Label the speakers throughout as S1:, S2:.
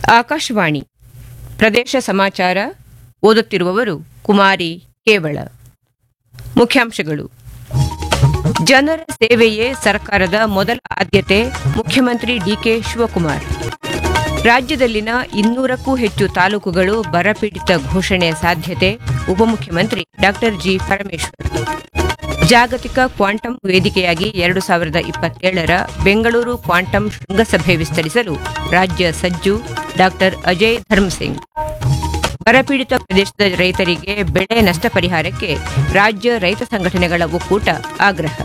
S1: ಆಕಾಶವಾಣಿ ಪ್ರದೇಶ ಸಮಾಚಾರ ಓದುತ್ತಿರುವವರು ಕುಮಾರಿ ಕೇವಳ ಮುಖ್ಯಾಂಶಗಳು ಜನರ ಸೇವೆಯೇ ಸರ್ಕಾರದ ಮೊದಲ ಆದ್ಯತೆ ಮುಖ್ಯಮಂತ್ರಿ ಡಿಕೆ ಶಿವಕುಮಾರ್ ರಾಜ್ಯದಲ್ಲಿನ ಇನ್ನೂರಕ್ಕೂ ಹೆಚ್ಚು ತಾಲೂಕುಗಳು ಬರಪೀಡಿತ ಘೋಷಣೆ ಸಾಧ್ಯತೆ ಉಪಮುಖ್ಯಮಂತ್ರಿ ಡಾಕ್ಟರ್ ಜಿ ಪರಮೇಶ್ವರ್ ಜಾಗತಿಕ ಕ್ವಾಂಟಮ್ ವೇದಿಕೆಯಾಗಿ ಎರಡು ಸಾವಿರದ ಇಪ್ಪತ್ತೇಳರ ಬೆಂಗಳೂರು ಕ್ವಾಂಟಮ್ ಶೃಂಗಸಭೆ ವಿಸ್ತರಿಸಲು ರಾಜ್ಯ ಸಜ್ಜು ಡಾಕ್ಟರ್ ಅಜಯ್ ಧರ್ಮಸಿಂಗ್ ಬರಪೀಡಿತ ಪ್ರದೇಶದ ರೈತರಿಗೆ ಬೆಳೆ ನಷ್ಟ ಪರಿಹಾರಕ್ಕೆ ರಾಜ್ಯ ರೈತ ಸಂಘಟನೆಗಳ ಒಕ್ಕೂಟ ಆಗ್ರಹ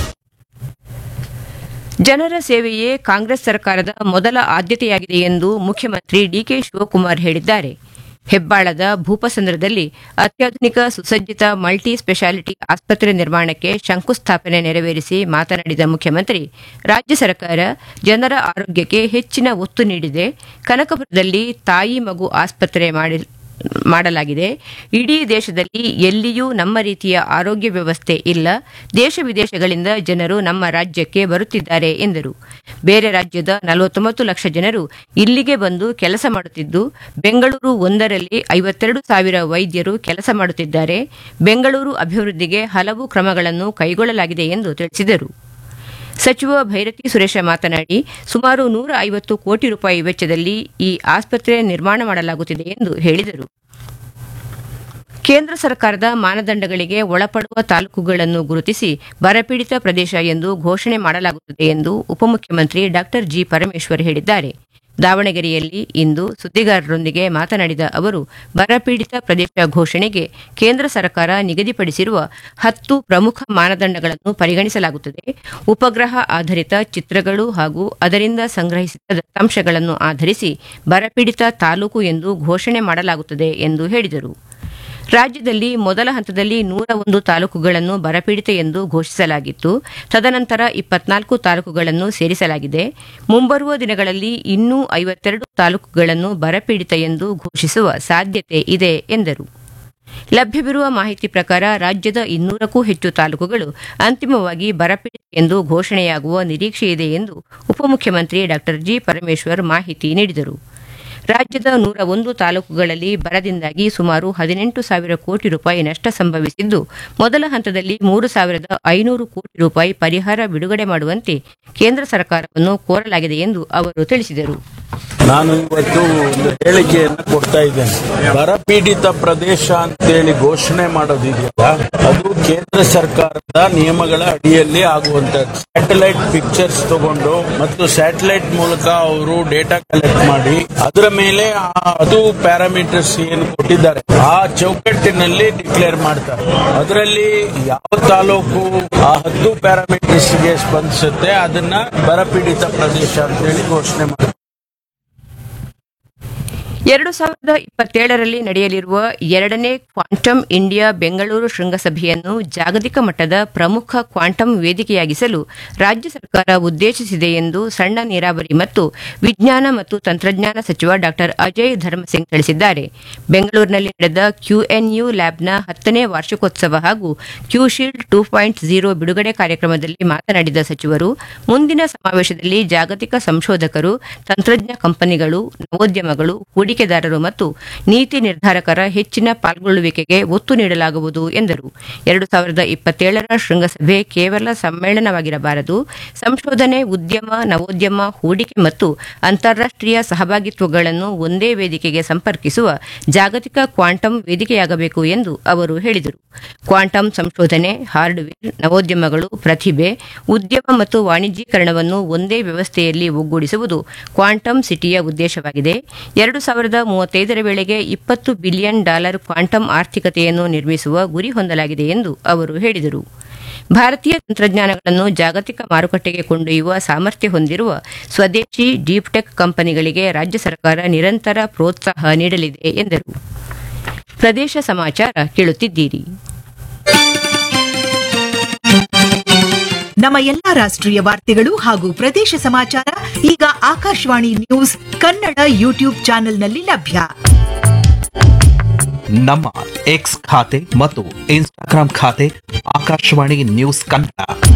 S1: ಜನರ ಸೇವೆಯೇ ಕಾಂಗ್ರೆಸ್ ಸರ್ಕಾರದ ಮೊದಲ ಆದ್ಯತೆಯಾಗಿದೆ ಎಂದು ಮುಖ್ಯಮಂತ್ರಿ ಡಿಕೆ ಶಿವಕುಮಾರ್ ಹೇಳಿದ್ದಾರೆ ಹೆಬ್ಬಾಳದ ಭೂಪಸಂದ್ರದಲ್ಲಿ ಅತ್ಯಾಧುನಿಕ ಸುಸಜ್ಜಿತ ಮಲ್ಟಿ ಸ್ಪೆಷಾಲಿಟಿ ಆಸ್ಪತ್ರೆ ನಿರ್ಮಾಣಕ್ಕೆ ಶಂಕುಸ್ಥಾಪನೆ ನೆರವೇರಿಸಿ ಮಾತನಾಡಿದ ಮುಖ್ಯಮಂತ್ರಿ ರಾಜ್ಯ ಸರ್ಕಾರ ಜನರ ಆರೋಗ್ಯಕ್ಕೆ ಹೆಚ್ಚಿನ ಒತ್ತು ನೀಡಿದೆ ಕನಕಪುರದಲ್ಲಿ ತಾಯಿ ಮಗು ಆಸ್ಪತ್ರೆ ಮಾಡಿ ಮಾಡಲಾಗಿದೆ ಇಡೀ ದೇಶದಲ್ಲಿ ಎಲ್ಲಿಯೂ ನಮ್ಮ ರೀತಿಯ ಆರೋಗ್ಯ ವ್ಯವಸ್ಥೆ ಇಲ್ಲ ದೇಶ ವಿದೇಶಗಳಿಂದ ಜನರು ನಮ್ಮ ರಾಜ್ಯಕ್ಕೆ ಬರುತ್ತಿದ್ದಾರೆ ಎಂದರು ಬೇರೆ ರಾಜ್ಯದ ನಲವತ್ತೊಂಬತ್ತು ಲಕ್ಷ ಜನರು ಇಲ್ಲಿಗೆ ಬಂದು ಕೆಲಸ ಮಾಡುತ್ತಿದ್ದು ಬೆಂಗಳೂರು ಒಂದರಲ್ಲಿ ಐವತ್ತೆರಡು ಸಾವಿರ ವೈದ್ಯರು ಕೆಲಸ ಮಾಡುತ್ತಿದ್ದಾರೆ ಬೆಂಗಳೂರು ಅಭಿವೃದ್ಧಿಗೆ ಹಲವು ಕ್ರಮಗಳನ್ನು ಕೈಗೊಳ್ಳಲಾಗಿದೆ ಎಂದು ತಿಳಿಸಿದರು ಸಚಿವ ಭೈರತಿ ಸುರೇಶ ಮಾತನಾಡಿ ಸುಮಾರು ನೂರ ಐವತ್ತು ಕೋಟಿ ರೂಪಾಯಿ ವೆಚ್ಚದಲ್ಲಿ ಈ ಆಸ್ಪತ್ರೆ ನಿರ್ಮಾಣ ಮಾಡಲಾಗುತ್ತಿದೆ ಎಂದು ಹೇಳಿದರು ಕೇಂದ್ರ ಸರ್ಕಾರದ ಮಾನದಂಡಗಳಿಗೆ ಒಳಪಡುವ ತಾಲೂಕುಗಳನ್ನು ಗುರುತಿಸಿ ಬರಪೀಡಿತ ಪ್ರದೇಶ ಎಂದು ಘೋಷಣೆ ಮಾಡಲಾಗುತ್ತದೆ ಎಂದು ಉಪಮುಖ್ಯಮಂತ್ರಿ ಡಾಕ್ಟರ್ ಜಿ ಪರಮೇಶ್ವರ್ ಹೇಳಿದ್ದಾರೆ ದಾವಣಗೆರೆಯಲ್ಲಿ ಇಂದು ಸುದ್ದಿಗಾರರೊಂದಿಗೆ ಮಾತನಾಡಿದ ಅವರು ಬರಪೀಡಿತ ಪ್ರದೇಶ ಘೋಷಣೆಗೆ ಕೇಂದ್ರ ಸರ್ಕಾರ ನಿಗದಿಪಡಿಸಿರುವ ಹತ್ತು ಪ್ರಮುಖ ಮಾನದಂಡಗಳನ್ನು ಪರಿಗಣಿಸಲಾಗುತ್ತದೆ ಉಪಗ್ರಹ ಆಧಾರಿತ ಚಿತ್ರಗಳು ಹಾಗೂ ಅದರಿಂದ ಸಂಗ್ರಹಿಸಿದ ದತ್ತಾಂಶಗಳನ್ನು ಆಧರಿಸಿ ಬರಪೀಡಿತ ತಾಲೂಕು ಎಂದು ಘೋಷಣೆ ಮಾಡಲಾಗುತ್ತದೆ ಎಂದು ಹೇಳಿದರು ರಾಜ್ಯದಲ್ಲಿ ಮೊದಲ ಹಂತದಲ್ಲಿ ನೂರ ಒಂದು ತಾಲೂಕುಗಳನ್ನು ಬರಪೀಡಿತ ಎಂದು ಘೋಷಿಸಲಾಗಿತ್ತು ತದನಂತರ ಇಪ್ಪತ್ನಾಲ್ಕು ತಾಲೂಕುಗಳನ್ನು ಸೇರಿಸಲಾಗಿದೆ ಮುಂಬರುವ ದಿನಗಳಲ್ಲಿ ಇನ್ನೂ ಐವತ್ತೆರಡು ತಾಲೂಕುಗಳನ್ನು ಬರಪೀಡಿತ ಎಂದು ಘೋಷಿಸುವ ಸಾಧ್ಯತೆ ಇದೆ ಎಂದರು ಲಭ್ಯವಿರುವ ಮಾಹಿತಿ ಪ್ರಕಾರ ರಾಜ್ಯದ ಇನ್ನೂರಕ್ಕೂ ಹೆಚ್ಚು ತಾಲೂಕುಗಳು ಅಂತಿಮವಾಗಿ ಬರಪೀಡಿತ ಎಂದು ಘೋಷಣೆಯಾಗುವ ನಿರೀಕ್ಷೆಯಿದೆ ಎಂದು ಉಪಮುಖ್ಯಮಂತ್ರಿ ಡಾಕ್ಟರ್ ಜಿ ಪರಮೇಶ್ವರ್ ಮಾಹಿತಿ ನೀಡಿದರು ರಾಜ್ಯದ ನೂರ ಒಂದು ತಾಲೂಕುಗಳಲ್ಲಿ ಬರದಿಂದಾಗಿ ಸುಮಾರು ಹದಿನೆಂಟು ಸಾವಿರ ಕೋಟಿ ರೂಪಾಯಿ ನಷ್ಟ ಸಂಭವಿಸಿದ್ದು ಮೊದಲ ಹಂತದಲ್ಲಿ ಮೂರು ಸಾವಿರದ ಐನೂರು ಕೋಟಿ ರೂಪಾಯಿ ಪರಿಹಾರ ಬಿಡುಗಡೆ ಮಾಡುವಂತೆ ಕೇಂದ್ರ ಸರ್ಕಾರವನ್ನು ಕೋರಲಾಗಿದೆ ಎಂದು ಅವರು ತಿಳಿಸಿದರು
S2: ನಾನು ಇವತ್ತು ಒಂದು ಹೇಳಿಕೆಯನ್ನು ಕೊಡ್ತಾ ಇದ್ದೇನೆ ಬರಪೀಡಿತ ಪ್ರದೇಶ ಅಂತೇಳಿ ಘೋಷಣೆ ಮಾಡೋದಿದೆಯಲ್ಲ ಅದು ಕೇಂದ್ರ ಸರ್ಕಾರದ ನಿಯಮಗಳ ಅಡಿಯಲ್ಲಿ ಆಗುವಂತದ್ದು ಸ್ಯಾಟಲೈಟ್ ಪಿಕ್ಚರ್ಸ್ ತಗೊಂಡು ಮತ್ತು ಸ್ಯಾಟಲೈಟ್ ಮೂಲಕ ಅವರು ಡೇಟಾ ಕಲೆಕ್ಟ್ ಮಾಡಿ ಅದರ ಮೇಲೆ ಆ- ಅದು ಪ್ಯಾರಾಮೀಟರ್ಸ್ ಏನು ಕೊಟ್ಟಿದ್ದಾರೆ ಆ ಚೌಕಟ್ಟಿನಲ್ಲಿ ಡಿಕ್ಲೇರ್ ಮಾಡ್ತಾರೆ ಅದರಲ್ಲಿ ಯಾವ ತಾಲೂಕು ಆ ಹತ್ತು ಪ್ಯಾರಾಮೀಟರ್ಸ್ ಗೆ ಸ್ಪಂದಿಸುತ್ತೆ ಅದನ್ನ ಬರಪೀಡಿತ ಪ್ರದೇಶ ಅಂತೇಳಿ ಘೋಷಣೆ ಮಾಡ್ತಾರೆ
S1: ಎರಡು ಸಾವಿರದ ಇಪ್ಪತ್ತೇಳರಲ್ಲಿ ನಡೆಯಲಿರುವ ಎರಡನೇ ಕ್ವಾಂಟಮ್ ಇಂಡಿಯಾ ಬೆಂಗಳೂರು ಶೃಂಗಸಭೆಯನ್ನು ಜಾಗತಿಕ ಮಟ್ಟದ ಪ್ರಮುಖ ಕ್ವಾಂಟಮ್ ವೇದಿಕೆಯಾಗಿಸಲು ರಾಜ್ಯ ಸರ್ಕಾರ ಉದ್ದೇಶಿಸಿದೆ ಎಂದು ಸಣ್ಣ ನೀರಾವರಿ ಮತ್ತು ವಿಜ್ಞಾನ ಮತ್ತು ತಂತ್ರಜ್ಞಾನ ಸಚಿವ ಡಾ ಅಜಯ್ ಧರ್ಮಸಿಂಗ್ ತಿಳಿಸಿದ್ದಾರೆ ಬೆಂಗಳೂರಿನಲ್ಲಿ ನಡೆದ ಕ್ಯೂಎನ್ಯು ಲ್ಯಾಬ್ನ ಹತ್ತನೇ ವಾರ್ಷಿಕೋತ್ಸವ ಹಾಗೂ ಕ್ಯೂಶೀಲ್ಡ್ ಟೂ ಪಾಯಿಂಟ್ ಝೀರೋ ಬಿಡುಗಡೆ ಕಾರ್ಯಕ್ರಮದಲ್ಲಿ ಮಾತನಾಡಿದ ಸಚಿವರು ಮುಂದಿನ ಸಮಾವೇಶದಲ್ಲಿ ಜಾಗತಿಕ ಸಂಶೋಧಕರು ತಂತ್ರಜ್ಞ ಕಂಪನಿಗಳು ನವೋದ್ಯಮಗಳು ಹೂಡಿಕೆದಾರರು ಮತ್ತು ನೀತಿ ನಿರ್ಧಾರಕರ ಹೆಚ್ಚಿನ ಪಾಲ್ಗೊಳ್ಳುವಿಕೆಗೆ ಒತ್ತು ನೀಡಲಾಗುವುದು ಎಂದರು ಎರಡು ಸಾವಿರದ ಇಪ್ಪತ್ತೇಳರ ಶೃಂಗಸಭೆ ಕೇವಲ ಸಮ್ಮೇಳನವಾಗಿರಬಾರದು ಸಂಶೋಧನೆ ಉದ್ಯಮ ನವೋದ್ಯಮ ಹೂಡಿಕೆ ಮತ್ತು ಅಂತಾರಾಷ್ಟೀಯ ಸಹಭಾಗಿತ್ವಗಳನ್ನು ಒಂದೇ ವೇದಿಕೆಗೆ ಸಂಪರ್ಕಿಸುವ ಜಾಗತಿಕ ಕ್ವಾಂಟಮ್ ವೇದಿಕೆಯಾಗಬೇಕು ಎಂದು ಅವರು ಹೇಳಿದರು ಕ್ವಾಂಟಮ್ ಸಂಶೋಧನೆ ಹಾರ್ಡ್ವೇರ್ ನವೋದ್ಯಮಗಳು ಪ್ರತಿಭೆ ಉದ್ಯಮ ಮತ್ತು ವಾಣಿಜ್ಯೀಕರಣವನ್ನು ಒಂದೇ ವ್ಯವಸ್ಥೆಯಲ್ಲಿ ಒಗ್ಗೂಡಿಸುವುದು ಕ್ವಾಂಟಮ್ ಸಿಟಿಯ ಉದ್ದೇಶವಾಗಿದೆ ಎರಡು ಸಾವಿರದ ಮೂವತ್ತೈದರ ವೇಳೆಗೆ ಇಪ್ಪತ್ತು ಬಿಲಿಯನ್ ಡಾಲರ್ ಕ್ವಾಂಟಮ್ ಆರ್ಥಿಕತೆಯನ್ನು ನಿರ್ಮಿಸುವ ಗುರಿ ಹೊಂದಲಾಗಿದೆ ಎಂದು ಅವರು ಹೇಳಿದರು ಭಾರತೀಯ ತಂತ್ರಜ್ಞಾನಗಳನ್ನು ಜಾಗತಿಕ ಮಾರುಕಟ್ಟೆಗೆ ಕೊಂಡೊಯ್ಯುವ ಸಾಮರ್ಥ್ಯ ಹೊಂದಿರುವ ಸ್ವದೇಶಿ ಡೀಪ್ ಟೆಕ್ ಕಂಪನಿಗಳಿಗೆ ರಾಜ್ಯ ಸರ್ಕಾರ ನಿರಂತರ ಪ್ರೋತ್ಸಾಹ ನೀಡಲಿದೆ ಎಂದರು ಪ್ರದೇಶ ಸಮಾಚಾರ ಕೇಳುತ್ತಿದ್ದೀರಿ
S3: ನಮ್ಮ ಎಲ್ಲಾ ರಾಷ್ಟ್ರೀಯ ವಾರ್ತೆಗಳು ಹಾಗೂ ಪ್ರದೇಶ ಸಮಾಚಾರ ಈಗ ಆಕಾಶವಾಣಿ ನ್ಯೂಸ್ ಕನ್ನಡ ಯೂಟ್ಯೂಬ್ ಚಾನೆಲ್ನಲ್ಲಿ ಲಭ್ಯ
S4: ನಮ್ಮ ಎಕ್ಸ್ ಖಾತೆ ಮತ್ತು ಇನ್ಸ್ಟಾಗ್ರಾಂ ಖಾತೆ ಆಕಾಶವಾಣಿ ನ್ಯೂಸ್ ಕನ್ನಡ